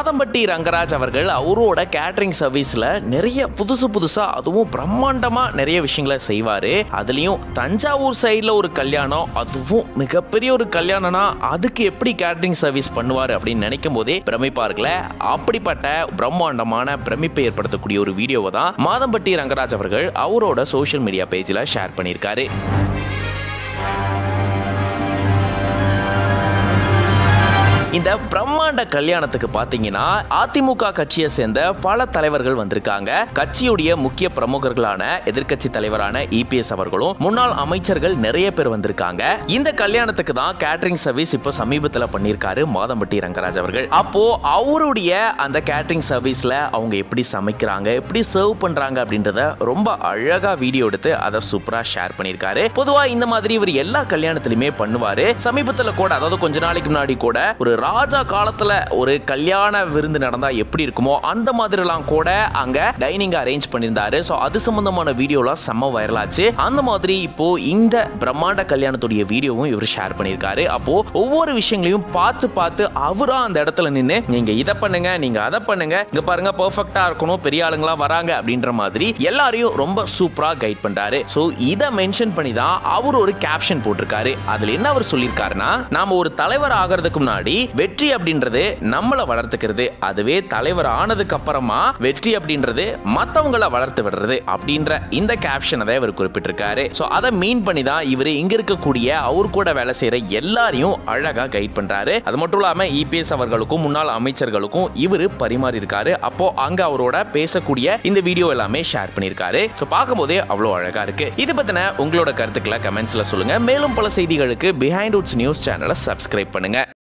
மாதம்பட்டி ரங்கராஜ் அவர்கள் அவரோட கேட்டரிங் சர்வீஸ்ல நிறைய புதுசு புதுசா அதுவும் பிரம்மாண்டமா நிறைய விஷயங்களை செய்வாரு அதுலயும் தஞ்சாவூர் சைடுல ஒரு கல்யாணம் அதுவும் மிகப்பெரிய ஒரு கல்யாணம்னா அதுக்கு எப்படி கேட்டரிங் சர்வீஸ் பண்ணுவாரு அப்படின்னு நினைக்கும் போதே பிரமிப்பா இருக்குல்ல அப்படிப்பட்ட பிரம்மாண்டமான பிரமிப்பை ஏற்படுத்தக்கூடிய ஒரு வீடியோவை தான் மாதம்பட்டி ரங்கராஜ் அவர்கள் அவரோட சோஷியல் மீடியா பேஜ்ல ஷேர் பண்ணியிருக்காரு இந்த பிரம்மாண்ட கல்யாணத்துக்கு பாத்தீங்கன்னா அதிமுக கட்சியை சேர்ந்த பல தலைவர்கள் வந்திருக்காங்க கட்சியுடைய முக்கிய பிரமுகர்களான எதிர்க்கட்சி தலைவரான இபிஎஸ் அவர்களும் முன்னாள் அமைச்சர்கள் நிறைய பேர் வந்திருக்காங்க இந்த கல்யாணத்துக்கு தான் கேட்டரிங் சர்வீஸ் இப்போ சமீபத்தில் பண்ணியிருக்காரு மாதம்பட்டி ரங்கராஜ் அவர்கள் அப்போ அவருடைய அந்த கேட்டரிங் சர்வீஸ்ல அவங்க எப்படி சமைக்கிறாங்க எப்படி சர்வ் பண்றாங்க அப்படின்றத ரொம்ப அழகா வீடியோ எடுத்து அதை சூப்பரா ஷேர் பண்ணியிருக்காரு பொதுவா இந்த மாதிரி இவர் எல்லா கல்யாணத்திலுமே பண்ணுவாரு சமீபத்தில் கூட அதாவது கொஞ்ச நாளைக்கு முன்னாடி கூட ஒரு ராஜா காலத்துல ஒரு கல்யாண விருந்து நடந்தா எப்படி இருக்குமோ அந்த மாதிரிலாம் கூட அங்க டைனிங் அரேஞ்ச் பண்ணியிருந்தாரு ஸோ அது சம்பந்தமான வீடியோலாம் செம்ம வைரல் ஆச்சு அந்த மாதிரி இப்போ இந்த பிரம்மாண்ட கல்யாணத்துடைய வீடியோவும் இவர் ஷேர் பண்ணியிருக்காரு அப்போ ஒவ்வொரு விஷயங்களையும் பார்த்து பார்த்து அவரா அந்த இடத்துல நின்று நீங்க இதை பண்ணுங்க நீங்க அதை பண்ணுங்க இங்க பாருங்க பெர்ஃபெக்டா இருக்கணும் பெரிய ஆளுங்களா வராங்க அப்படின்ற மாதிரி எல்லாரையும் ரொம்ப சூப்பரா கைட் பண்றாரு ஸோ இதை மென்ஷன் பண்ணி தான் அவர் ஒரு கேப்ஷன் போட்டிருக்காரு அதுல என்ன அவர் சொல்லியிருக்காருன்னா நாம ஒரு தலைவர் ஆகிறதுக்கு முன்னாடி வெற்றி அப்படின்றது நம்மளை வளர்த்துக்கிறது அதுவே தலைவர் ஆனதுக்கு அப்புறமா வெற்றி அப்படின்றது மத்தவங்கள வளர்த்து விடுறது அப்படின்ற இந்த கேப்ஷனை தான் இவர் குறிப்பிட்டிருக்காரு ஸோ அதை மீன் பண்ணி தான் இவர் இங்க இருக்கக்கூடிய அவர் கூட வேலை செய்யற எல்லாரையும் அழகா கைட் பண்றாரு அது மட்டும் இல்லாம இபிஎஸ் அவர்களுக்கும் முன்னாள் அமைச்சர்களுக்கும் இவர் பரிமாறி இருக்காரு அப்போ அங்க அவரோட பேசக்கூடிய இந்த வீடியோ எல்லாமே ஷேர் பண்ணியிருக்காரு ஸோ பார்க்கும்போதே அவ்வளோ அழகா இருக்கு இது பத்தின உங்களோட கருத்துக்களை கமெண்ட்ஸ்ல சொல்லுங்க மேலும் பல செய்திகளுக்கு பிஹைண்ட் உட்ஸ் நியூஸ் சேனலை சப்ஸ்கிரைப் பண்ணுங்க